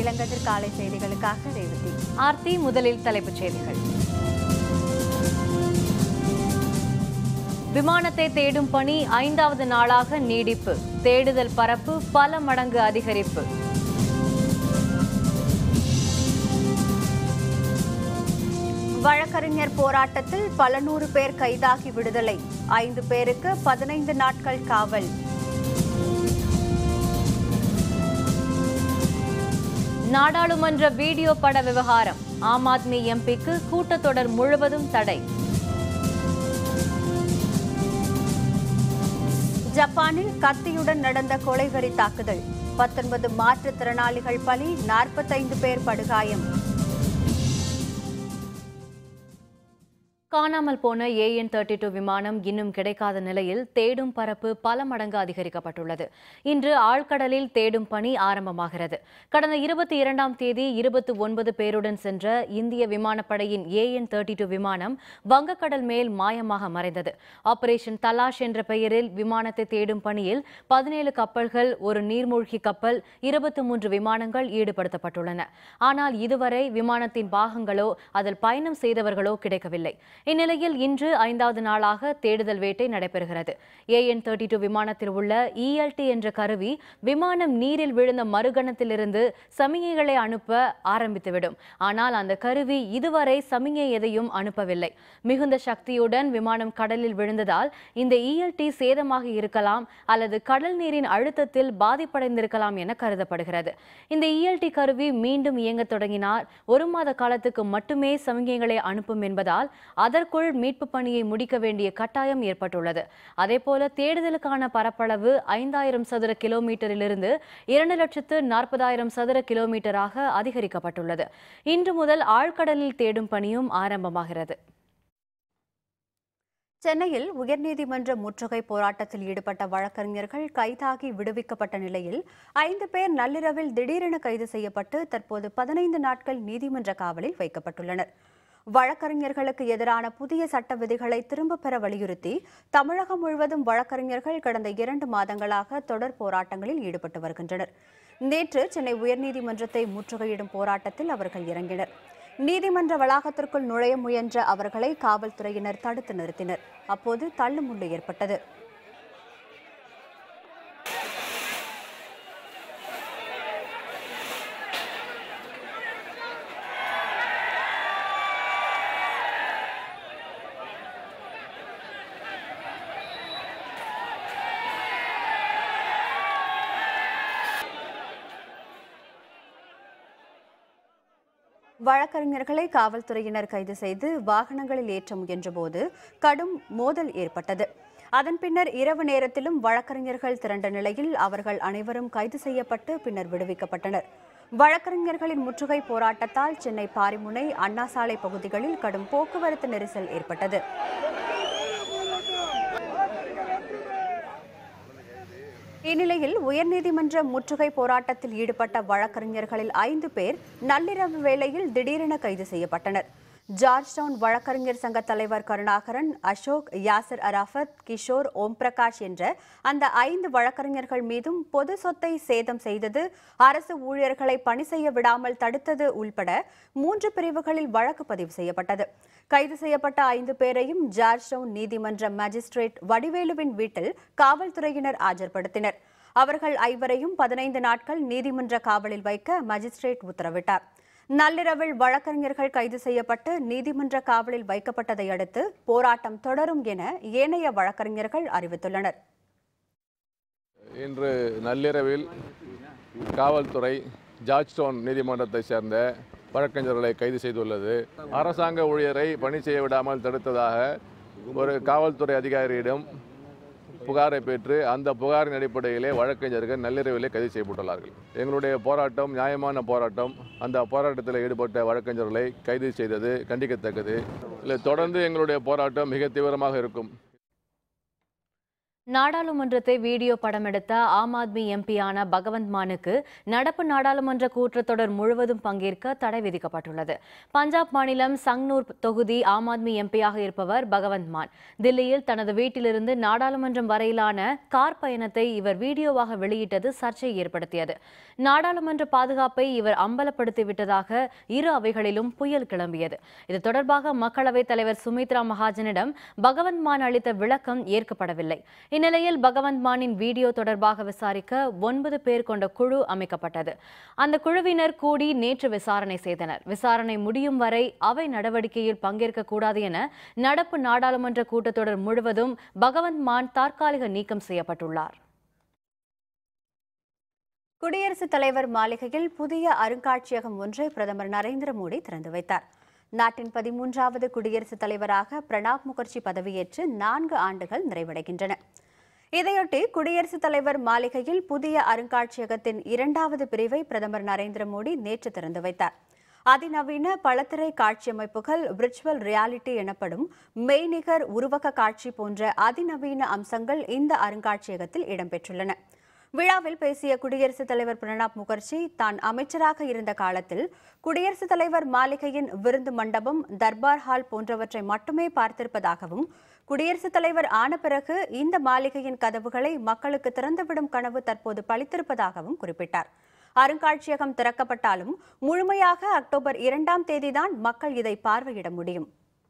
இளங்கதிர் காலை செய்திகளுக்காக ரேவதி ஆர்த்தி முதலில் தலைப்புச் செய்திகள் விமானத்தை தேடும் பணி ஐந்தாவது நாளாக நீடிப்பு தேடுதல் பரப்பு பல மடங்கு அதிகரிப்பு வழக்கறிஞர் போராட்டத்தில் பல நூறு பேர் கைதாகி விடுதலை ஐந்து பேருக்கு பதினைந்து நாட்கள் காவல் நாடாளுமன்ற வீடியோ பட விவகாரம் ஆம் ஆத்மி எம்பிக்கு கூட்டத்தொடர் முழுவதும் தடை ஜப்பானில் கத்தியுடன் நடந்த கொலைவெறி தாக்குதல் பத்தொன்பது மாற்றுத்திறனாளிகள் பலி நாற்பத்தைந்து பேர் படுகாயம் காணாமல் போன ஏஎன் தேர்ட்டி டூ விமானம் இன்னும் கிடைக்காத நிலையில் தேடும் பரப்பு பல மடங்கு அதிகரிக்கப்பட்டுள்ளது இன்று ஆழ்கடலில் தேடும் பணி ஆரம்பமாகிறது கடந்த இருபத்தி இரண்டாம் தேதி இருபத்தி ஒன்பது பேருடன் சென்ற இந்திய விமானப்படையின் ஏஎன் தேர்ட்டி டூ விமானம் வங்கக்கடல் மேல் மாயமாக மறைந்தது ஆபரேஷன் தலாஷ் என்ற பெயரில் விமானத்தை தேடும் பணியில் பதினேழு கப்பல்கள் ஒரு நீர்மூழ்கி கப்பல் இருபத்தி மூன்று விமானங்கள் ஈடுபடுத்தப்பட்டுள்ளன ஆனால் இதுவரை விமானத்தின் பாகங்களோ அதில் பயணம் செய்தவர்களோ கிடைக்கவில்லை இந்நிலையில் இன்று ஐந்தாவது நாளாக தேடுதல் வேட்டை நடைபெறுகிறது ஏஎன் தேர்ட்டி டூ விமானத்தில் உள்ள இஎல்டி என்ற கருவி விமானம் நீரில் விழுந்த மறுகணத்திலிருந்து சமிகைகளை அனுப்ப ஆரம்பித்துவிடும் ஆனால் அந்த கருவி இதுவரை சமிகை எதையும் அனுப்பவில்லை மிகுந்த சக்தியுடன் விமானம் கடலில் விழுந்ததால் இந்த இஎல்டி சேதமாக இருக்கலாம் அல்லது கடல் நீரின் அழுத்தத்தில் பாதிப்படைந்திருக்கலாம் என கருதப்படுகிறது இந்த இஎல்டி கருவி மீண்டும் இயங்கத் தொடங்கினால் ஒரு மாத காலத்துக்கு மட்டுமே சமிகைகளை அனுப்பும் என்பதால் அதற்குள் மீட்பு பணியை முடிக்க வேண்டிய கட்டாயம் ஏற்பட்டுள்ளது அதேபோல தேடுதலுக்கான பரப்பளவு ஐந்தாயிரம் சதுர கிலோமீட்டரிலிருந்து இரண்டு லட்சத்து நாற்பதாயிரம் சதுர கிலோமீட்டராக அதிகரிக்கப்பட்டுள்ளது இன்று முதல் ஆழ்கடலில் தேடும் பணியும் ஆரம்பமாகிறது சென்னையில் உயர்நீதிமன்ற முற்றுகை போராட்டத்தில் ஈடுபட்ட வழக்கறிஞர்கள் கைதாகி விடுவிக்கப்பட்ட நிலையில் ஐந்து பேர் நள்ளிரவில் திடீரென கைது செய்யப்பட்டு தற்போது பதினைந்து நாட்கள் நீதிமன்ற காவலில் வைக்கப்பட்டுள்ளனர் வழக்கறிஞர்களுக்கு எதிரான புதிய சட்ட விதிகளை திரும்பப் பெற வலியுறுத்தி தமிழகம் முழுவதும் வழக்கறிஞர்கள் கடந்த இரண்டு மாதங்களாக தொடர் போராட்டங்களில் ஈடுபட்டு வருகின்றனர் நேற்று சென்னை உயர்நீதிமன்றத்தை முற்றுகையிடும் போராட்டத்தில் அவர்கள் இறங்கினர் நீதிமன்ற வளாகத்திற்குள் நுழைய முயன்ற அவர்களை காவல்துறையினர் தடுத்து நிறுத்தினர் அப்போது தள்ளுமுள்ளு ஏற்பட்டது வழக்கறிஞர்களை காவல்துறையினர் கைது செய்து வாகனங்களில் ஏற்ற முயன்றபோது கடும் மோதல் ஏற்பட்டது அதன் பின்னர் இரவு நேரத்திலும் வழக்கறிஞர்கள் திரண்ட நிலையில் அவர்கள் அனைவரும் கைது செய்யப்பட்டு பின்னர் விடுவிக்கப்பட்டனர் வழக்கறிஞர்களின் முற்றுகை போராட்டத்தால் சென்னை பாரிமுனை அண்ணா சாலை பகுதிகளில் கடும் போக்குவரத்து நெரிசல் ஏற்பட்டது இந்நிலையில் உயர்நீதிமன்ற முற்றுகை போராட்டத்தில் ஈடுபட்ட வழக்கறிஞர்களில் ஐந்து பேர் நள்ளிரவு வேளையில் திடீரென கைது செய்யப்பட்டனர் ஜார்ஜ் டவுன் வழக்கறிஞர் சங்க தலைவர் கருணாகரன் அசோக் யாசர் அராஃபத் கிஷோர் ஓம் பிரகாஷ் என்ற அந்த ஐந்து வழக்கறிஞர்கள் மீதும் பொது சொத்தை சேதம் செய்தது அரசு ஊழியர்களை பணி செய்ய விடாமல் தடுத்தது உள்பட மூன்று பிரிவுகளில் வழக்கு பதிவு செய்யப்பட்டது கைது செய்யப்பட்ட ஐந்து பேரையும் ஜார்ஜ் டவுன் நீதிமன்ற மேஜிஸ்ட்ரேட் வடிவேலுவின் வீட்டில் காவல்துறையினர் ஆஜர்படுத்தினர் அவர்கள் ஐவரையும் பதினைந்து நாட்கள் நீதிமன்ற காவலில் வைக்க மேஜிஸ்ட்ரேட் உத்தரவிட்டார் நள்ளிரவில் வழக்கறிஞர்கள் கைது செய்யப்பட்டு நீதிமன்ற காவலில் வைக்கப்பட்டதை அடுத்து போராட்டம் தொடரும் என ஏனைய வழக்கறிஞர்கள் அறிவித்துள்ளனர் இன்று நள்ளிரவில் காவல்துறை ஜார்ஜ்டவுன் நீதிமன்றத்தை சேர்ந்த வழக்கறிஞர்களை கைது செய்துள்ளது அரசாங்க ஊழியரை பணி செய்ய விடாமல் தடுத்ததாக ஒரு காவல்துறை அதிகாரியிடம் புகாரை பெற்று அந்த புகாரின் அடிப்படையிலே வழக்கறிஞர்கள் நள்ளிரவிலே கைது செய்யப்பட்டுள்ளார்கள் எங்களுடைய போராட்டம் நியாயமான போராட்டம் அந்த போராட்டத்தில் ஈடுபட்ட வழக்கறிஞர்களை கைது செய்தது கண்டிக்கத்தக்கது இல்லை தொடர்ந்து எங்களுடைய போராட்டம் மிக தீவிரமாக இருக்கும் நாடாளுமன்றத்தை வீடியோ படம் எடுத்த ஆம் ஆத்மி எம்பியான பகவந்த் மானுக்கு நடப்பு நாடாளுமன்ற கூட்டத்தொடர் முழுவதும் பங்கேற்க தடை விதிக்கப்பட்டுள்ளது பஞ்சாப் மாநிலம் சங்னூர் தொகுதி ஆம் ஆத்மி எம்பியாக இருப்பவர் பகவந்த் மான் தில்லியில் தனது வீட்டிலிருந்து நாடாளுமன்றம் வரையிலான கார் பயணத்தை இவர் வீடியோவாக வெளியிட்டது சர்ச்சையை ஏற்படுத்தியது நாடாளுமன்ற பாதுகாப்பை இவர் அம்பலப்படுத்திவிட்டதாக இரு அவைகளிலும் புயல் கிளம்பியது இது தொடர்பாக மக்களவைத் தலைவர் சுமித்ரா மகாஜனிடம் பகவந்த் மான் அளித்த விளக்கம் ஏற்கப்படவில்லை இந்நிலையில் பகவந்த் மானின் வீடியோ தொடர்பாக விசாரிக்க ஒன்பது பேர் கொண்ட குழு அமைக்கப்பட்டது அந்த குழுவினர் கூடி நேற்று விசாரணை செய்தனர் விசாரணை முடியும் வரை அவை நடவடிக்கையில் பங்கேற்க கூடாது என நடப்பு நாடாளுமன்ற கூட்டத்தொடர் முழுவதும் பகவந்த் மான் தற்காலிக நீக்கம் செய்யப்பட்டுள்ளார் குடியரசுத் தலைவர் மாளிகையில் புதிய அருங்காட்சியகம் ஒன்றை பிரதமர் நரேந்திர மோடி திறந்து வைத்தார் நாட்டின் பதிமூன்றாவது குடியரசுத் தலைவராக பிரணாப் முகர்ஜி பதவியேற்று நான்கு ஆண்டுகள் நிறைவடைகின்றன இதையொட்டி குடியரசுத் தலைவர் மாளிகையில் புதிய அருங்காட்சியகத்தின் இரண்டாவது பிரிவை பிரதமர் நரேந்திர மோடி நேற்று திறந்து வைத்தார் அதிநவீன பலத்திரை காட்சியமைப்புகள் விர்ச்சுவல் ரியாலிட்டி எனப்படும் மெய்நிகர் உருவக காட்சி போன்ற அதிநவீன அம்சங்கள் இந்த அருங்காட்சியகத்தில் இடம்பெற்றுள்ளன விழாவில் பேசிய குடியரசுத் தலைவர் பிரணாப் முகர்ஜி தான் அமைச்சராக இருந்த காலத்தில் குடியரசுத் தலைவர் மாளிகையின் விருந்து மண்டபம் தர்பார் ஹால் போன்றவற்றை மட்டுமே பார்த்திருப்பதாகவும் குடியரசுத் தலைவர் ஆன பிறகு இந்த மாளிகையின் கதவுகளை மக்களுக்கு திறந்துவிடும் கனவு தற்போது பளித்திருப்பதாகவும் குறிப்பிட்டார் அருங்காட்சியகம் திறக்கப்பட்டாலும் முழுமையாக அக்டோபர் இரண்டாம் தேதிதான் மக்கள் இதை பார்வையிட முடியும்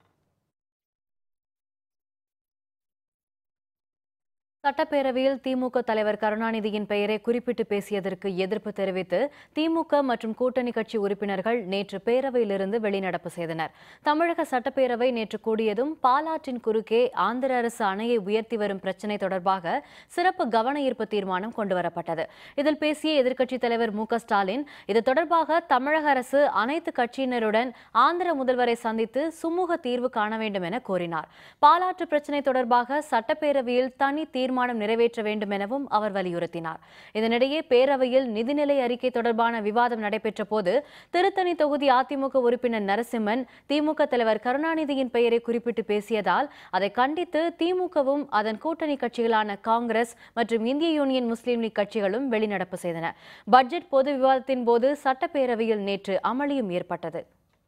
சட்டப்பேரவையில் திமுக தலைவர் கருணாநிதியின் பெயரை குறிப்பிட்டு பேசியதற்கு எதிர்ப்பு தெரிவித்து திமுக மற்றும் கூட்டணி கட்சி உறுப்பினர்கள் நேற்று பேரவையிலிருந்து வெளிநடப்பு செய்தனர் தமிழக சட்டப்பேரவை நேற்று கூடியதும் பாலாற்றின் குறுக்கே ஆந்திர அரசு அணையை உயர்த்தி வரும் பிரச்சினை தொடர்பாக சிறப்பு கவன ஈர்ப்பு தீர்மானம் கொண்டுவரப்பட்டது இதில் பேசிய எதிர்க்கட்சித் தலைவர் மு க ஸ்டாலின் இது தொடர்பாக தமிழக அரசு அனைத்து கட்சியினருடன் ஆந்திர முதல்வரை சந்தித்து சுமூக தீர்வு காண வேண்டும் என கோரினார் பாலாற்று பிரச்சினை தொடர்பாக சட்டப்பேரவையில் தனி தீர்மானம் நிறைவேற்ற வேண்டும் எனவும் அவர் வலியுறுத்தினார் இதனிடையே பேரவையில் நிதிநிலை அறிக்கை தொடர்பான விவாதம் நடைபெற்ற போது திருத்தணி தொகுதி அதிமுக உறுப்பினர் நரசிம்மன் திமுக தலைவர் கருணாநிதியின் பெயரை குறிப்பிட்டு பேசியதால் அதை கண்டித்து திமுகவும் அதன் கூட்டணி கட்சிகளான காங்கிரஸ் மற்றும் இந்திய யூனியன் முஸ்லீம் லீக் கட்சிகளும் வெளிநடப்பு செய்தன பட்ஜெட் பொது விவாதத்தின் போது சட்டப்பேரவையில் நேற்று அமளியும் ஏற்பட்டது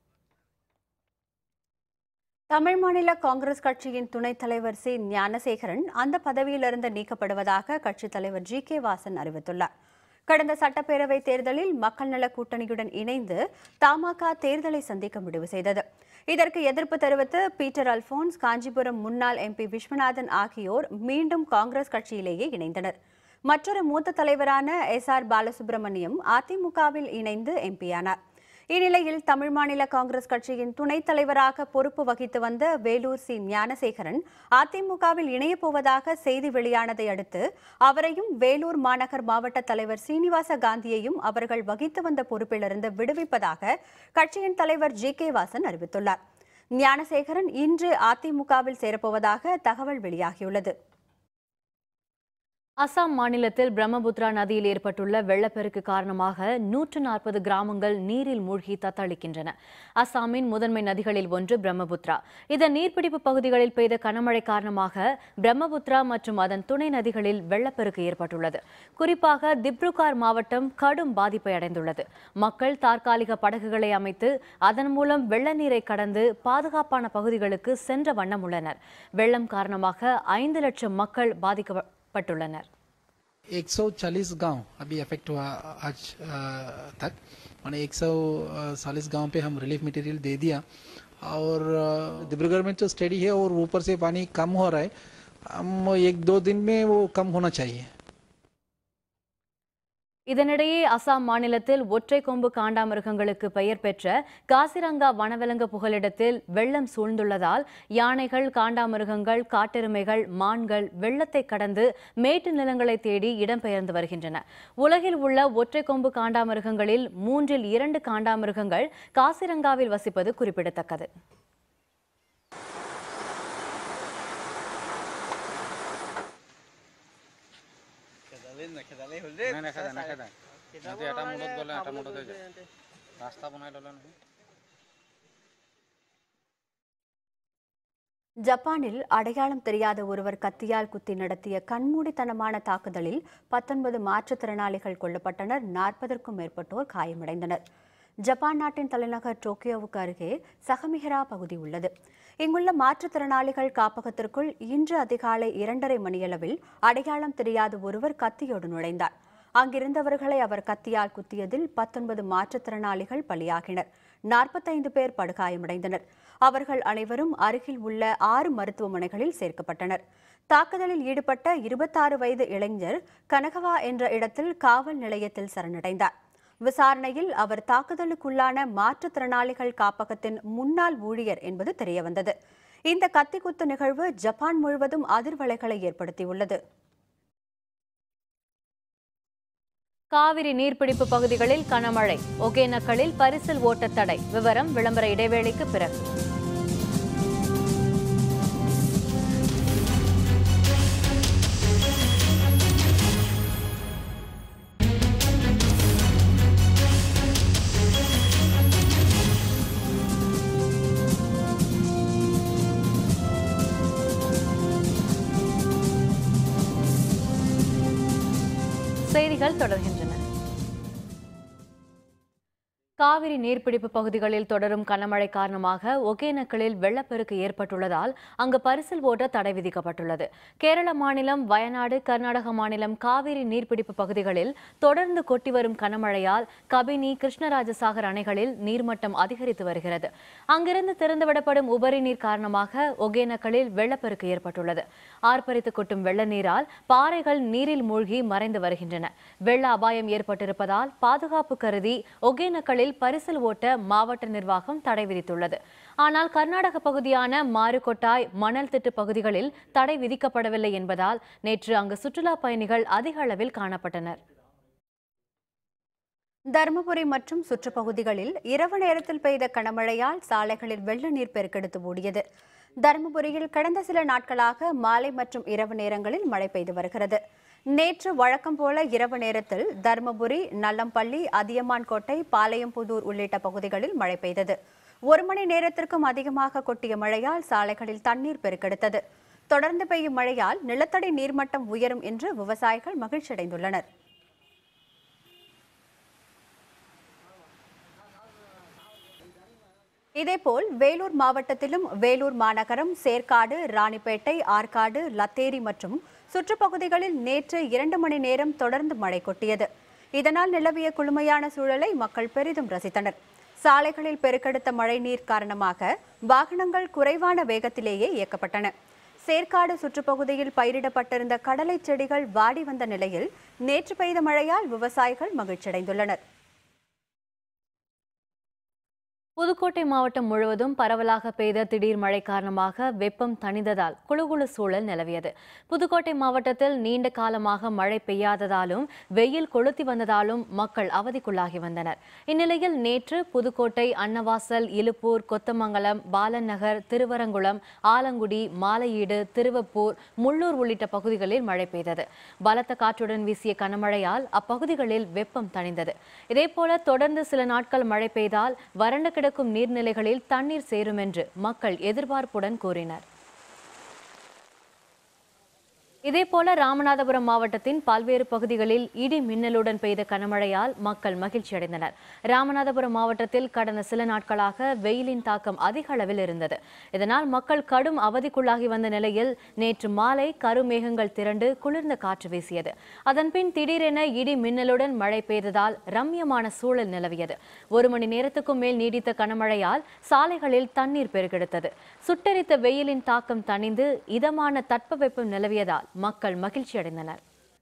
தமிழ் மாநில காங்கிரஸ் கட்சியின் துணைத் தலைவர் சி ஞானசேகரன் அந்த பதவியிலிருந்து நீக்கப்படுவதாக கட்சித் தலைவர் ஜி கே வாசன் அறிவித்துள்ளார் கடந்த சட்டப்பேரவை தேர்தலில் மக்கள் நல கூட்டணியுடன் இணைந்து தமாக தேர்தலை சந்திக்க முடிவு செய்தது இதற்கு எதிர்ப்பு தெரிவித்து பீட்டர் அல்போன்ஸ் காஞ்சிபுரம் முன்னாள் எம்பி விஸ்வநாதன் ஆகியோர் மீண்டும் காங்கிரஸ் கட்சியிலேயே இணைந்தனர் மற்றொரு மூத்த தலைவரான எஸ் ஆர் பாலசுப்ரமணியம் அதிமுகவில் இணைந்து எம்பியானார் இந்நிலையில் தமிழ் மாநில காங்கிரஸ் கட்சியின் துணைத் தலைவராக பொறுப்பு வகித்து வந்த வேலூர் சி ஞானசேகரன் அதிமுகவில் இணையப் போவதாக செய்தி வெளியானதை அடுத்து அவரையும் வேலூர் மாநகர் மாவட்ட தலைவர் சீனிவாச காந்தியையும் அவர்கள் வகித்து வந்த பொறுப்பிலிருந்து விடுவிப்பதாக கட்சியின் தலைவர் ஜி கே வாசன் அறிவித்துள்ளார் ஞானசேகரன் இன்று அதிமுகவில் சேரப்போவதாக தகவல் வெளியாகியுள்ளது அசாம் மாநிலத்தில் பிரம்மபுத்திரா நதியில் ஏற்பட்டுள்ள வெள்ளப்பெருக்கு காரணமாக நூற்று நாற்பது கிராமங்கள் நீரில் மூழ்கி தத்தளிக்கின்றன அசாமின் முதன்மை நதிகளில் ஒன்று பிரம்மபுத்திரா இதன் நீர்பிடிப்பு பகுதிகளில் பெய்த கனமழை காரணமாக பிரம்மபுத்திரா மற்றும் அதன் துணை நதிகளில் வெள்ளப்பெருக்கு ஏற்பட்டுள்ளது குறிப்பாக திப்ருகார் மாவட்டம் கடும் பாதிப்பை அடைந்துள்ளது மக்கள் தற்காலிக படகுகளை அமைத்து அதன் மூலம் வெள்ள நீரை கடந்து பாதுகாப்பான பகுதிகளுக்கு சென்ற வண்ணம் உள்ளனர் வெள்ளம் காரணமாக ஐந்து லட்சம் மக்கள் பாதிக்க पटुलनर 140 गांव अभी अफेक्ट हुआ आज अ, तक मैंने 140 गांव पे हम रिलीफ मटेरियल दे दिया और अ, डिब्रूगढ़ में तो स्टडी है और ऊपर से पानी कम हो रहा है हम एक दो दिन में वो कम होना चाहिए இதனிடையே அசாம் மாநிலத்தில் ஒற்றை கொம்பு காண்டாமிருகங்களுக்கு பெயர் பெற்ற காசிரங்கா வனவிலங்கு புகலிடத்தில் வெள்ளம் சூழ்ந்துள்ளதால் யானைகள் காண்டாமிருகங்கள் காட்டெருமைகள் மான்கள் வெள்ளத்தை கடந்து மேட்டு நிலங்களை தேடி இடம்பெயர்ந்து வருகின்றன உலகில் உள்ள ஒற்றை கொம்பு காண்டாமிருகங்களில் மூன்றில் இரண்டு காண்டாமிருகங்கள் காசிரங்காவில் வசிப்பது குறிப்பிடத்தக்கது নাই নেখেদা নেখেদা সিহঁতে এটা মুডত গ'লে এটা মুডতে যায় ৰাস্তা বনাই ল'লে নহয় ஜப்பானில் அடையாளம் தெரியாத ஒருவர் கத்தியால் குத்தி நடத்திய கண்மூடித்தனமான தாக்குதலில் பத்தொன்பது மாற்றுத்திறனாளிகள் கொல்லப்பட்டனர் நாற்பதற்கும் மேற்பட்டோர் காயமடைந்தனர் ஜப்பான் நாட்டின் தலைநகர் டோக்கியோவுக்கு அருகே சகமிஹரா பகுதி உள்ளது இங்குள்ள மாற்றுத்திறனாளிகள் காப்பகத்திற்குள் இன்று அதிகாலை இரண்டரை மணியளவில் அடையாளம் தெரியாத ஒருவர் கத்தியோடு நுழைந்தார் அங்கிருந்தவர்களை அவர் கத்தியால் குத்தியதில் பத்தொன்பது மாற்றுத்திறனாளிகள் பலியாகினர் நாற்பத்தைந்து பேர் படுகாயமடைந்தனர் அவர்கள் அனைவரும் அருகில் உள்ள ஆறு மருத்துவமனைகளில் சேர்க்கப்பட்டனர் தாக்குதலில் ஈடுபட்ட இருபத்தாறு வயது இளைஞர் கனகவா என்ற இடத்தில் காவல் நிலையத்தில் சரணடைந்தார் விசாரணையில் அவர் தாக்குதலுக்குள்ளான மாற்றுத்திறனாளிகள் காப்பகத்தின் முன்னாள் ஊழியர் என்பது தெரியவந்தது இந்த கத்திக்குத்து நிகழ்வு ஜப்பான் முழுவதும் அதிர்வலைகளை ஏற்படுத்தியுள்ளது காவிரி நீர்பிடிப்பு பகுதிகளில் கனமழை ஒகேனக்கலில் பரிசல் ஓட்ட தடை விவரம் விளம்பர இடைவேளைக்கு பிறகு செய்திகள் தொடர்கின்றன காவிரி நீர்பிடிப்பு பகுதிகளில் தொடரும் கனமழை காரணமாக ஒகேனக்கலில் வெள்ளப்பெருக்கு ஏற்பட்டுள்ளதால் அங்கு பரிசல் ஓட்ட தடை விதிக்கப்பட்டுள்ளது கேரள மாநிலம் வயநாடு கர்நாடக மாநிலம் காவிரி நீர்பிடிப்பு பகுதிகளில் தொடர்ந்து கொட்டி வரும் கனமழையால் கபினி கிருஷ்ணராஜசாகர் அணைகளில் நீர்மட்டம் அதிகரித்து வருகிறது அங்கிருந்து திறந்துவிடப்படும் உபரி நீர் காரணமாக ஒகேனக்கலில் வெள்ளப்பெருக்கு ஏற்பட்டுள்ளது ஆர்ப்பரித்து கொட்டும் வெள்ள நீரால் பாறைகள் நீரில் மூழ்கி மறைந்து வருகின்றன வெள்ள அபாயம் ஏற்பட்டிருப்பதால் பாதுகாப்பு கருதி ஒகேனக்கலில் பரிசல் ஓட்ட மாவட்ட நிர்வாகம் தடை விதித்துள்ளது ஆனால் கர்நாடக பகுதியான மாருகொட்டாய் மணல் திட்டு பகுதிகளில் தடை விதிக்கப்படவில்லை என்பதால் நேற்று அங்கு சுற்றுலா பயணிகள் அதிக அளவில் காணப்பட்டனர் தருமபுரி மற்றும் சுற்றுப்பகுதிகளில் இரவு நேரத்தில் பெய்த கனமழையால் சாலைகளில் வெள்ள நீர் பெருக்கெடுத்து ஓடியது தருமபுரியில் கடந்த சில நாட்களாக மாலை மற்றும் இரவு நேரங்களில் மழை பெய்து வருகிறது நேற்று வழக்கம் போல இரவு நேரத்தில் தருமபுரி நல்லம்பள்ளி அதியமான்கோட்டை பாளையம்புதூர் உள்ளிட்ட பகுதிகளில் மழை பெய்தது ஒரு மணி நேரத்திற்கும் அதிகமாக கொட்டிய மழையால் சாலைகளில் தண்ணீர் பெருக்கெடுத்தது தொடர்ந்து பெய்யும் மழையால் நிலத்தடி நீர்மட்டம் உயரும் என்று விவசாயிகள் மகிழ்ச்சியடைந்துள்ளனர் இதேபோல் வேலூர் மாவட்டத்திலும் வேலூர் மாநகரம் சேற்காடு ராணிப்பேட்டை ஆற்காடு லத்தேரி மற்றும் சுற்றுப்பகுதிகளில் நேற்று இரண்டு மணி நேரம் தொடர்ந்து மழை கொட்டியது இதனால் நிலவிய குளுமையான சூழலை மக்கள் பெரிதும் ரசித்தனர் சாலைகளில் பெருக்கெடுத்த மழை நீர் காரணமாக வாகனங்கள் குறைவான வேகத்திலேயே இயக்கப்பட்டன சேற்காடு சுற்றுப்பகுதியில் பயிரிடப்பட்டிருந்த கடலை செடிகள் வாடி வந்த நிலையில் நேற்று பெய்த மழையால் விவசாயிகள் மகிழ்ச்சியடைந்துள்ளனர் புதுக்கோட்டை மாவட்டம் முழுவதும் பரவலாக பெய்த திடீர் மழை காரணமாக வெப்பம் தணிந்ததால் குளுகுளு சூழல் நிலவியது புதுக்கோட்டை மாவட்டத்தில் நீண்ட காலமாக மழை பெய்யாததாலும் வெயில் கொளுத்தி வந்ததாலும் மக்கள் அவதிக்குள்ளாகி வந்தனர் இந்நிலையில் நேற்று புதுக்கோட்டை அன்னவாசல் இலுப்பூர் கொத்தமங்கலம் பாலன் நகர் திருவரங்குளம் ஆலங்குடி மாலையீடு திருவப்பூர் முள்ளூர் உள்ளிட்ட பகுதிகளில் மழை பெய்தது பலத்த காற்றுடன் வீசிய கனமழையால் அப்பகுதிகளில் வெப்பம் தணிந்தது இதேபோல தொடர்ந்து சில நாட்கள் மழை பெய்தால் வறண்டு கிடக்கும் நீர்நிலைகளில் தண்ணீர் சேரும் என்று மக்கள் எதிர்பார்ப்புடன் கூறினர் இதேபோல ராமநாதபுரம் மாவட்டத்தின் பல்வேறு பகுதிகளில் இடி மின்னலுடன் பெய்த கனமழையால் மக்கள் மகிழ்ச்சியடைந்தனர் ராமநாதபுரம் மாவட்டத்தில் கடந்த சில நாட்களாக வெயிலின் தாக்கம் அதிக அளவில் இருந்தது இதனால் மக்கள் கடும் அவதிக்குள்ளாகி வந்த நிலையில் நேற்று மாலை கருமேகங்கள் திரண்டு குளிர்ந்த காற்று வீசியது அதன்பின் திடீரென இடி மின்னலுடன் மழை பெய்ததால் ரம்யமான சூழல் நிலவியது ஒரு மணி நேரத்துக்கும் மேல் நீடித்த கனமழையால் சாலைகளில் தண்ணீர் பெருக்கெடுத்தது சுட்டெரித்த வெயிலின் தாக்கம் தணிந்து இதமான தட்பவெப்பம் நிலவியதால் மக்கள் மகிழ்ச்சியடைந்தனர்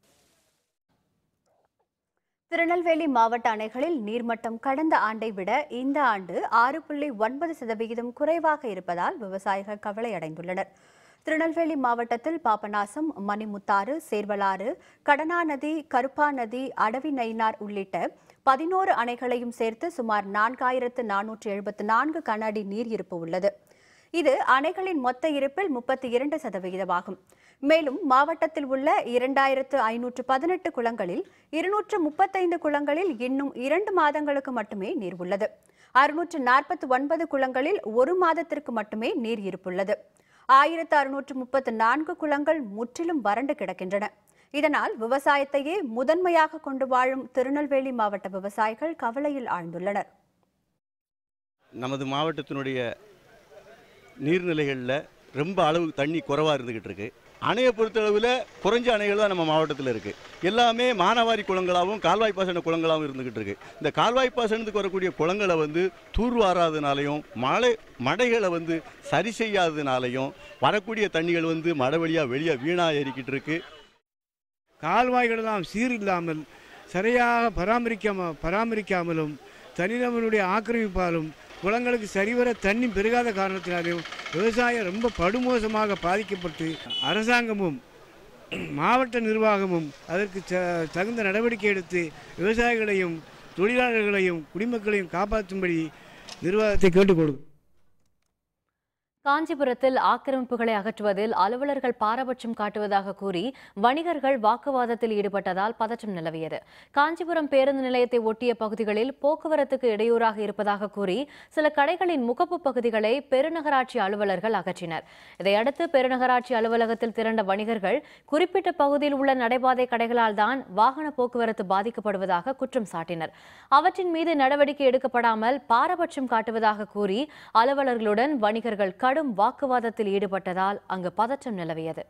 திருநெல்வேலி மாவட்ட அணைகளில் நீர்மட்டம் கடந்த ஆண்டை விட இந்த ஆண்டு ஆறு புள்ளி ஒன்பது சதவிகிதம் குறைவாக இருப்பதால் விவசாயிகள் கவலை அடைந்துள்ளனர் திருநெல்வேலி மாவட்டத்தில் பாபநாசம் மணிமுத்தாறு சேர்வலாறு கடனா நதி கருப்பா நதி அடவி நயினார் உள்ளிட்ட பதினோரு அணைகளையும் சேர்த்து சுமார் நான்காயிரத்து நானூற்று எழுபத்து நான்கு கன அடி நீர் இருப்பு உள்ளது இது அணைகளின் மொத்த இருப்பில் முப்பத்தி இரண்டு சதவிகிதமாகும் மேலும் மாவட்டத்தில் உள்ள இரண்டாயிரத்து ஐநூற்று பதினெட்டு குளங்களில் இருநூற்று முப்பத்தைந்து குளங்களில் இன்னும் இரண்டு மாதங்களுக்கு மட்டுமே நீர் உள்ளது அறுநூற்று நாற்பத்தி ஒன்பது குளங்களில் ஒரு மாதத்திற்கு மட்டுமே நீர் இருப்புள்ளது ஆயிரத்து அறுநூற்று முப்பத்து நான்கு குளங்கள் முற்றிலும் வறண்டு கிடக்கின்றன இதனால் விவசாயத்தையே முதன்மையாக கொண்டு வாழும் திருநெல்வேலி மாவட்ட விவசாயிகள் கவலையில் ஆழ்ந்துள்ளனர் நமது மாவட்டத்தினுடைய நீர்நிலைகளில் ரொம்ப அளவு தண்ணி குறைவாக இருந்துக்கிட்டு இருக்கு அணையை பொறுத்தளவில் குறைஞ்ச அணைகள் தான் நம்ம மாவட்டத்தில் இருக்குது எல்லாமே மானாவாரி குளங்களாகவும் கால்வாய் பாசன குளங்களாகவும் இருந்துக்கிட்டு இருக்கு இந்த கால்வாய் பாசனத்துக்கு வரக்கூடிய குளங்களை வந்து தூர்வாராதனாலையும் மழை மடைகளை வந்து சரி செய்யாததுனாலையும் வரக்கூடிய தண்ணிகள் வந்து மழை வழியாக வெளியே வீணாக ஏறிக்கிட்டு இருக்கு கால்வாய்கள் எல்லாம் சீர் இல்லாமல் சரியாக பராமரிக்காம பராமரிக்காமலும் தனிநபருடைய ஆக்கிரமிப்பாலும் குளங்களுக்கு சரிவர தண்ணி பெருகாத காரணத்தினாலும் விவசாயம் ரொம்ப படுமோசமாக பாதிக்கப்பட்டு அரசாங்கமும் மாவட்ட நிர்வாகமும் அதற்கு ச- தகுந்த நடவடிக்கை எடுத்து விவசாயிகளையும் தொழிலாளர்களையும் குடிமக்களையும் காப்பாற்றும்படி நிர்வாகத்தை கேட்டுக்கொள்கிறோம் காஞ்சிபுரத்தில் ஆக்கிரமிப்புகளை அகற்றுவதில் அலுவலர்கள் பாரபட்சம் காட்டுவதாக கூறி வணிகர்கள் வாக்குவாதத்தில் ஈடுபட்டதால் பதற்றம் நிலவியது காஞ்சிபுரம் பேருந்து நிலையத்தை ஒட்டிய பகுதிகளில் போக்குவரத்துக்கு இடையூறாக இருப்பதாக கூறி சில கடைகளின் முகப்பு பகுதிகளை பெருநகராட்சி அலுவலர்கள் அகற்றினர் இதையடுத்து பெருநகராட்சி அலுவலகத்தில் திரண்ட வணிகர்கள் குறிப்பிட்ட பகுதியில் உள்ள நடைபாதை கடைகளால் தான் வாகன போக்குவரத்து பாதிக்கப்படுவதாக குற்றம் சாட்டினர் அவற்றின் மீது நடவடிக்கை எடுக்கப்படாமல் பாரபட்சம் காட்டுவதாக கூறி அலுவலர்களுடன் வணிகர்கள் கடும் வாக்குவாதத்தில் ஈடுபட்டதால் அங்கு பதற்றம் நிலவியது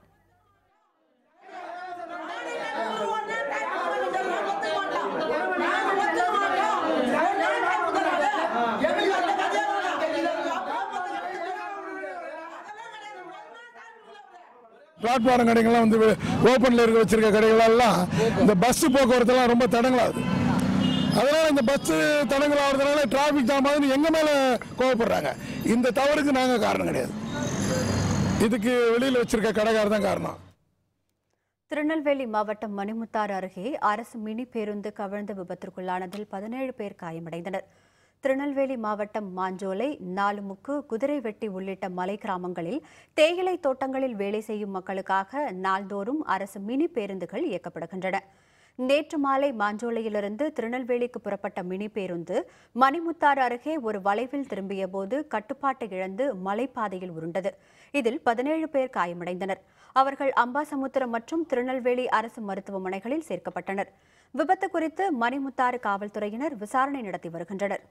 பிளாட்ஃபாரம் கடைகள்லாம் வந்து ஓப்பனில் இருக்க வச்சிருக்க கடைகளெல்லாம் இந்த பஸ் போக்குவரத்துலாம் ரொம்ப தடங்கலாகுது அதனால இந்த பஸ் தடங்கலாகிறதுனால டிராஃபிக் ஜாம் ஆகுதுன்னு எங்க மேல கோவப்படுறாங்க இந்த தவறுக்கு நாங்க காரணம் கிடையாது இதுக்கு வெளியில் வச்சிருக்க கடைக்காரர் தான் காரணம் திருநெல்வேலி மாவட்டம் மணிமுத்தாறு அருகே அரசு மினி பேருந்து கவிழ்ந்த விபத்திற்குள்ளானதில் பதினேழு பேர் காயமடைந்தனர் திருநெல்வேலி மாவட்டம் மாஞ்சோலை நாலுமுக்கு குதிரைவெட்டி உள்ளிட்ட மலை கிராமங்களில் தேயிலை தோட்டங்களில் வேலை செய்யும் மக்களுக்காக நாள்தோறும் அரசு மினி பேருந்துகள் இயக்கப்படுகின்றன நேற்று மாலை மாஞ்சோலையிலிருந்து திருநெல்வேலிக்கு புறப்பட்ட மினி பேருந்து மணிமுத்தாறு அருகே ஒரு வளைவில் திரும்பியபோது கட்டுப்பாட்டை இழந்து மலைப்பாதையில் உருண்டது இதில் பதினேழு பேர் காயமடைந்தனர் அவர்கள் அம்பாசமுத்திரம் மற்றும் திருநெல்வேலி அரசு மருத்துவமனைகளில் சேர்க்கப்பட்டனர் விபத்து குறித்து மணிமுத்தாறு காவல்துறையினர் விசாரணை நடத்தி வருகின்றனர்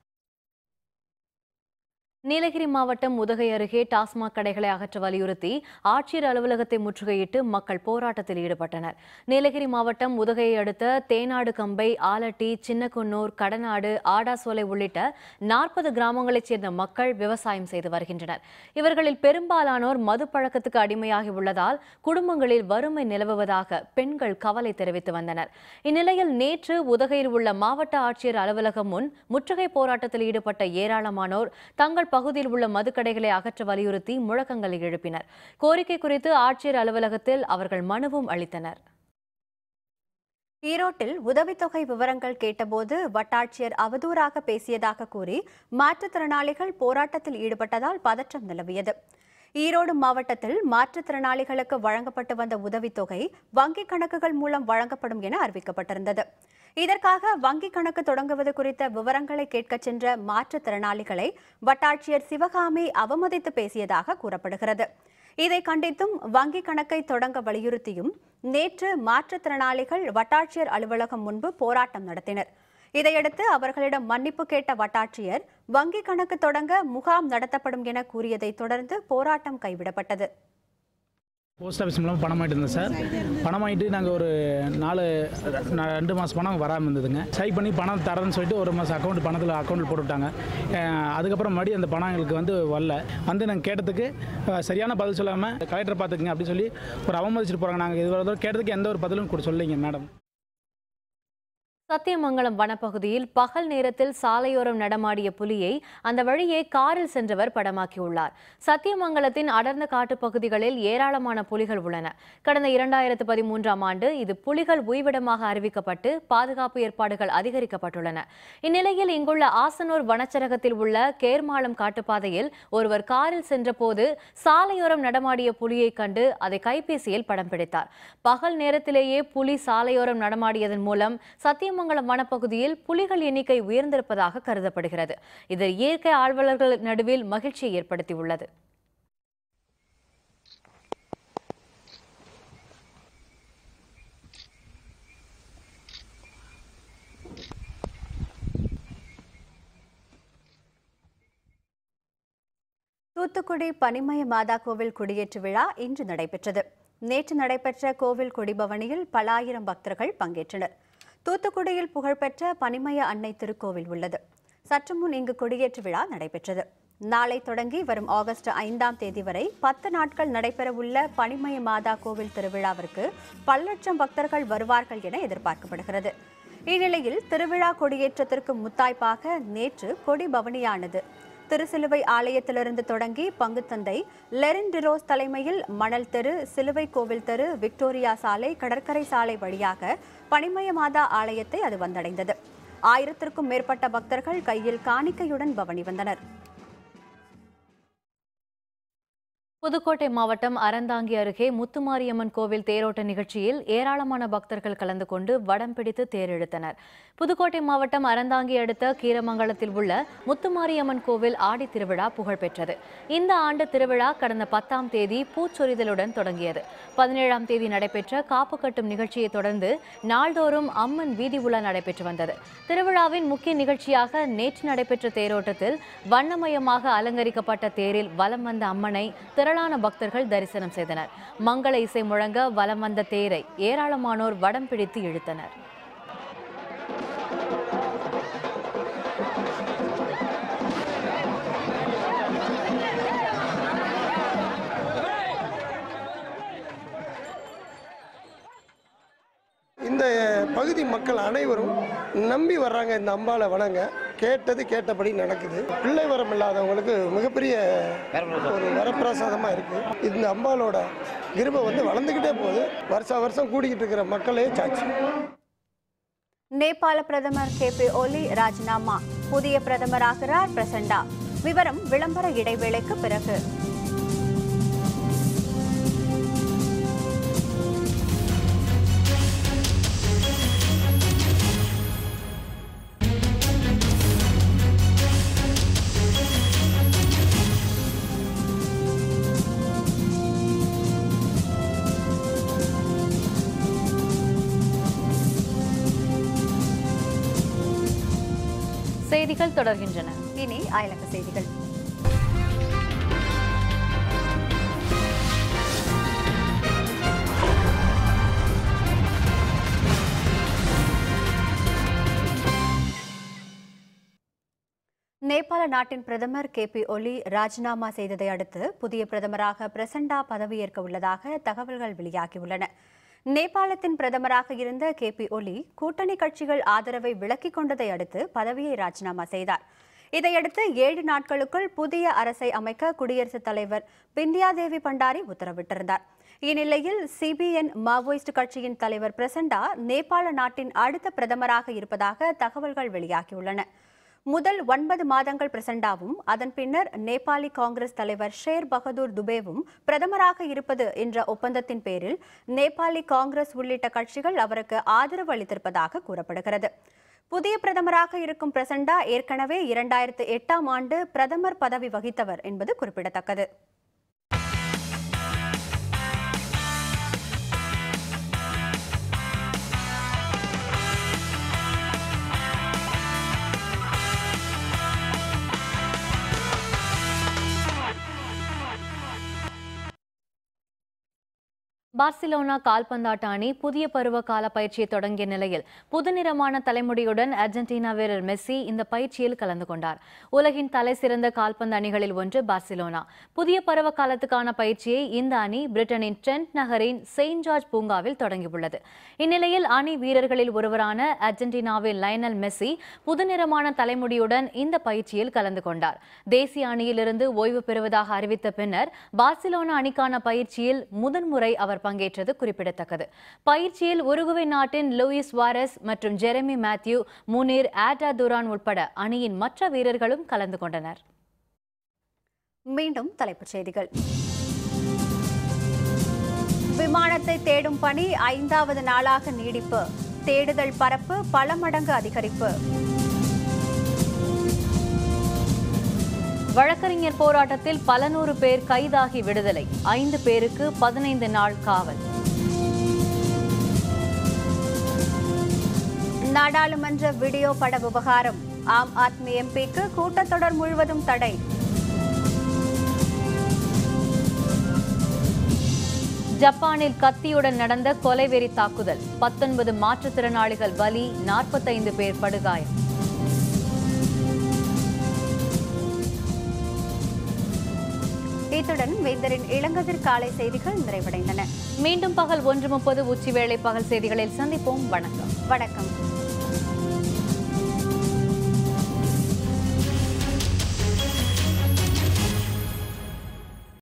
நீலகிரி மாவட்டம் உதகை அருகே டாஸ்மாக் கடைகளை அகற்ற வலியுறுத்தி ஆட்சியர் அலுவலகத்தை முற்றுகையிட்டு மக்கள் போராட்டத்தில் ஈடுபட்டனர் நீலகிரி மாவட்டம் உதகையை அடுத்த தேனாடு கம்பை ஆலட்டி சின்னக்குன்னூர் கடநாடு ஆடாசோலை உள்ளிட்ட நாற்பது கிராமங்களைச் சேர்ந்த மக்கள் விவசாயம் செய்து வருகின்றனர் இவர்களில் பெரும்பாலானோர் மது பழக்கத்துக்கு அடிமையாகி உள்ளதால் குடும்பங்களில் வறுமை நிலவுவதாக பெண்கள் கவலை தெரிவித்து வந்தனர் இந்நிலையில் நேற்று உதகையில் உள்ள மாவட்ட ஆட்சியர் அலுவலகம் முன் முற்றுகை போராட்டத்தில் ஈடுபட்ட ஏராளமானோர் தங்கள் பகுதியில் உள்ள மதுக்கடைகளை அகற்ற வலியுறுத்தி முழக்கங்களை எழுப்பினர் கோரிக்கை குறித்து ஆட்சியர் அலுவலகத்தில் அவர்கள் மனுவும் அளித்தனர் ஈரோட்டில் உதவித்தொகை விவரங்கள் கேட்டபோது வட்டாட்சியர் அவதூறாக பேசியதாக கூறி மாற்றுத்திறனாளிகள் போராட்டத்தில் ஈடுபட்டதால் பதற்றம் நிலவியது ஈரோடு மாவட்டத்தில் மாற்றுத்திறனாளிகளுக்கு வழங்கப்பட்டு வந்த உதவித்தொகை வங்கிக் கணக்குகள் மூலம் வழங்கப்படும் என அறிவிக்கப்பட்டிருந்தது இதற்காக வங்கிக் கணக்கு தொடங்குவது குறித்த விவரங்களை கேட்கச் சென்ற மாற்றுத்திறனாளிகளை வட்டாட்சியர் சிவகாமி அவமதித்து பேசியதாக கூறப்படுகிறது இதை கண்டித்தும் வங்கிக் கணக்கை தொடங்க வலியுறுத்தியும் நேற்று மாற்றுத்திறனாளிகள் வட்டாட்சியர் அலுவலகம் முன்பு போராட்டம் நடத்தினர் இதையடுத்து அவர்களிடம் மன்னிப்பு கேட்ட வட்டாட்சியர் வங்கிக் கணக்கு தொடங்க முகாம் நடத்தப்படும் என கூறியதைத் தொடர்ந்து போராட்டம் கைவிடப்பட்டது போஸ்ட் ஆஃபீஸ் மூலமாக பணம் ஆகிட்டு இருந்தேன் சார் பணம் ஆகிட்டு நாங்கள் ஒரு நாலு ந- ரெண்டு மாதம் பணம் வராமல் இருந்ததுங்க சை பண்ணி பணம் தரேன்னு சொல்லிட்டு ஒரு மாதம் அக்கௌண்ட் பணத்தில் அக்கௌண்ட்டில் போட்டு விட்டாங்க அஹ் அதுக்கப்புறம் மறுபடியும் அந்த பணம் எங்களுக்கு வந்து வரல வந்து நாங்கள் கேட்டதுக்கு அஹ் சரியான பதில் சொல்லாமல் கலெக்டர் பார்த்துக்குங்க அப்படின்னு சொல்லி ஒரு அவமதிச்சுட்டு போகிறாங்க நாங்கள் இது வரை கேட்டதுக்கு எந்த ஒரு பதிலும் கூட சொல்லிங்க மேடம் சத்தியமங்கலம் வனப்பகுதியில் பகல் நேரத்தில் சாலையோரம் நடமாடிய புலியை அந்த வழியே காரில் சென்றவர் படமாக்கியுள்ளார் சத்தியமங்கலத்தின் அடர்ந்த காட்டுப் பகுதிகளில் ஏராளமான புலிகள் உள்ளன கடந்த இரண்டாயிரத்து பதிமூன்றாம் ஆண்டு இது புலிகள் உய்விடமாக அறிவிக்கப்பட்டு பாதுகாப்பு ஏற்பாடுகள் அதிகரிக்கப்பட்டுள்ளன இந்நிலையில் இங்குள்ள ஆசனூர் வனச்சரகத்தில் உள்ள கேர்மாளம் காட்டுப்பாதையில் ஒருவர் காரில் சென்றபோது சாலையோரம் நடமாடிய புலியை கண்டு அதை கைபேசியில் படம் பிடித்தார் பகல் நேரத்திலேயே புலி சாலையோரம் நடமாடியதன் மூலம் சத்தியமங்கலம் வனப்பகுதியில் புலிகள் எண்ணிக்கை உயர்ந்திருப்பதாக கருதப்படுகிறது இது இயற்கை ஆழ்வலர்கள் நடுவில் மகிழ்ச்சியை ஏற்படுத்தியுள்ளது தூத்துக்குடி பனிமய மாதா கோவில் கொடியேற்று விழா இன்று நடைபெற்றது நேற்று நடைபெற்ற கோவில் கொடிபவனியில் பல ஆயிரம் பக்தர்கள் பங்கேற்றனர் தூத்துக்குடியில் புகழ்பெற்ற பனிமய அன்னை திருக்கோவில் உள்ளது சற்று முன் இங்கு கொடியேற்று விழா நடைபெற்றது நாளை தொடங்கி வரும் ஆகஸ்ட் ஐந்தாம் தேதி வரை பத்து நாட்கள் நடைபெறவுள்ள பனிமய மாதா கோவில் திருவிழாவிற்கு பல லட்சம் பக்தர்கள் வருவார்கள் என எதிர்பார்க்கப்படுகிறது இந்நிலையில் திருவிழா கொடியேற்றத்திற்கு முத்தாய்ப்பாக நேற்று கொடி பவனியானது திருசிலுவை ஆலயத்திலிருந்து தொடங்கி பங்குத்தந்தை லெரின் டிரோஸ் தலைமையில் மணல் தெரு சிலுவை கோவில் தெரு விக்டோரியா சாலை கடற்கரை சாலை வழியாக பனிமய மாதா ஆலயத்தை அது வந்தடைந்தது ஆயிரத்திற்கும் மேற்பட்ட பக்தர்கள் கையில் காணிக்கையுடன் பவனி வந்தனர் புதுக்கோட்டை மாவட்டம் அறந்தாங்கி அருகே முத்துமாரியம்மன் கோவில் தேரோட்ட நிகழ்ச்சியில் ஏராளமான பக்தர்கள் கலந்து கொண்டு வடம் பிடித்து தேரெழுத்தனர் புதுக்கோட்டை மாவட்டம் அறந்தாங்கி அடுத்த கீரமங்கலத்தில் உள்ள முத்துமாரியம்மன் கோவில் ஆடி திருவிழா புகழ்பெற்றது இந்த ஆண்டு திருவிழா கடந்த பத்தாம் தேதி பூச்சொரிதலுடன் தொடங்கியது பதினேழாம் தேதி நடைபெற்ற காப்பு கட்டும் நிகழ்ச்சியை தொடர்ந்து நாள்தோறும் அம்மன் வீதி உலா நடைபெற்று வந்தது திருவிழாவின் முக்கிய நிகழ்ச்சியாக நேற்று நடைபெற்ற தேரோட்டத்தில் வண்ணமயமாக அலங்கரிக்கப்பட்ட தேரில் வலம் வந்த அம்மனை திரளான பக்தர்கள் தரிசனம் செய்தனர் மங்கள இசை முழங்க வலம் வந்த தேரை ஏராளமானோர் வடம் பிடித்து இழுத்தனர் இந்த பகுதி மக்கள் அனைவரும் நம்பி வர்றாங்க இந்த அம்பாளை வணங்க கேட்டது கேட்டபடி நடக்குது பிள்ளை வரம் இல்லாதவங்களுக்கு மிகப்பெரிய ஒரு வரப்பிரசாதமாக இருக்குது இந்த அம்பாளோட கிருபை வந்து வளர்ந்துக்கிட்டே போகுது வருஷா வருஷம் கூடிக்கிட்டு இருக்கிற மக்களே சாட்சி நேபாள பிரதமர் கே பி ஒலி ராஜினாமா புதிய பிரதமராகிறார் பிரசண்டா விவரம் விளம்பர இடைவேளைக்கு பிறகு செய்திகள் தொடர்கின்றன இனி அயலக செய்திகள் நேபாள நாட்டின் பிரதமர் கே பி ஒலி ராஜினாமா செய்ததை அடுத்து புதிய பிரதமராக பிரசண்டா பதவியேற்க உள்ளதாக தகவல்கள் வெளியாகியுள்ளன நேபாளத்தின் பிரதமராக இருந்த கே பி ஒலி கூட்டணி கட்சிகள் ஆதரவை விலக்கிக் கொண்டதை அடுத்து பதவியை ராஜினாமா செய்தார் இதையடுத்து ஏழு நாட்களுக்குள் புதிய அரசை அமைக்க குடியரசுத் தலைவர் பிந்தியாதேவி பண்டாரி உத்தரவிட்டிருந்தார் இந்நிலையில் சிபிஎன் மாவோயிஸ்ட் கட்சியின் தலைவர் பிரசண்டா நேபாள நாட்டின் அடுத்த பிரதமராக இருப்பதாக தகவல்கள் வெளியாகியுள்ளன முதல் ஒன்பது மாதங்கள் பிரசண்டாவும் அதன் பின்னர் நேபாளி காங்கிரஸ் தலைவர் ஷேர் பகதூர் துபேவும் பிரதமராக இருப்பது என்ற ஒப்பந்தத்தின் பேரில் நேபாளி காங்கிரஸ் உள்ளிட்ட கட்சிகள் அவருக்கு ஆதரவு அளித்திருப்பதாக கூறப்படுகிறது புதிய பிரதமராக இருக்கும் பிரசண்டா ஏற்கனவே இரண்டாயிரத்து எட்டாம் ஆண்டு பிரதமர் பதவி வகித்தவர் என்பது குறிப்பிடத்தக்கது பார்சிலோனா கால்பந்தாட்ட அணி புதிய பருவ கால பயிற்சியை தொடங்கிய நிலையில் புதுநிறமான தலைமுடியுடன் அர்ஜென்டினா வீரர் மெஸ்ஸி இந்த பயிற்சியில் கலந்து கொண்டார் உலகின் தலை சிறந்த கால்பந்து அணிகளில் ஒன்று பார்சிலோனா புதிய பருவ காலத்துக்கான பயிற்சியை இந்த அணி பிரிட்டனின் ட்ரெண்ட் நகரின் செயின்ட் ஜார்ஜ் பூங்காவில் தொடங்கியுள்ளது இந்நிலையில் அணி வீரர்களில் ஒருவரான அர்ஜென்டினாவின் லயனல் மெஸ்ஸி புதுநிறமான தலைமுடியுடன் இந்த பயிற்சியில் கலந்து கொண்டார் தேசிய அணியிலிருந்து ஓய்வு பெறுவதாக அறிவித்த பின்னர் பார்சிலோனா அணிக்கான பயிற்சியில் முதன்முறை அவர் பங்கேற்றது குறிப்பிடத்தக்கது பயிற்சியில் உருகுவே நாட்டின் லூயிஸ் வாரஸ் மற்றும் Jeremy Mathieu Munir Arda Turan உட்பட அணியின் மற்ற வீரர்களும் கலந்து கொண்டனர் மீண்டும் தலைப்புச் செய்திகள் விமானத்தை தேடும் பணி ஐந்தாவது நாளாக நீடிப்பு தேடுதல் பரப்பு பல மடங்கு அதிகரிப்பு வழக்கறிஞர் போராட்டத்தில் பல நூறு பேர் கைதாகி விடுதலை ஐந்து பேருக்கு பதினைந்து நாள் காவல் நாடாளுமன்ற வீடியோ பட விவகாரம் ஆம் ஆத்மி எம்பிக்கு கூட்டத்தொடர் முழுவதும் தடை ஜப்பானில் கத்தியுடன் நடந்த கொலைவெறி தாக்குதல் பத்தொன்பது மாற்றுத்திறனாளிகள் பலி நாற்பத்தைந்து பேர் படுகாயம் இத்துடன் வேந்தரின் இளங்கதிர் காலை செய்திகள் நிறைவடைந்தன மீண்டும் பகல் ஒன்று முப்பது உச்சிவேளை பகல் செய்திகளில் சந்திப்போம் வணக்கம் வணக்கம்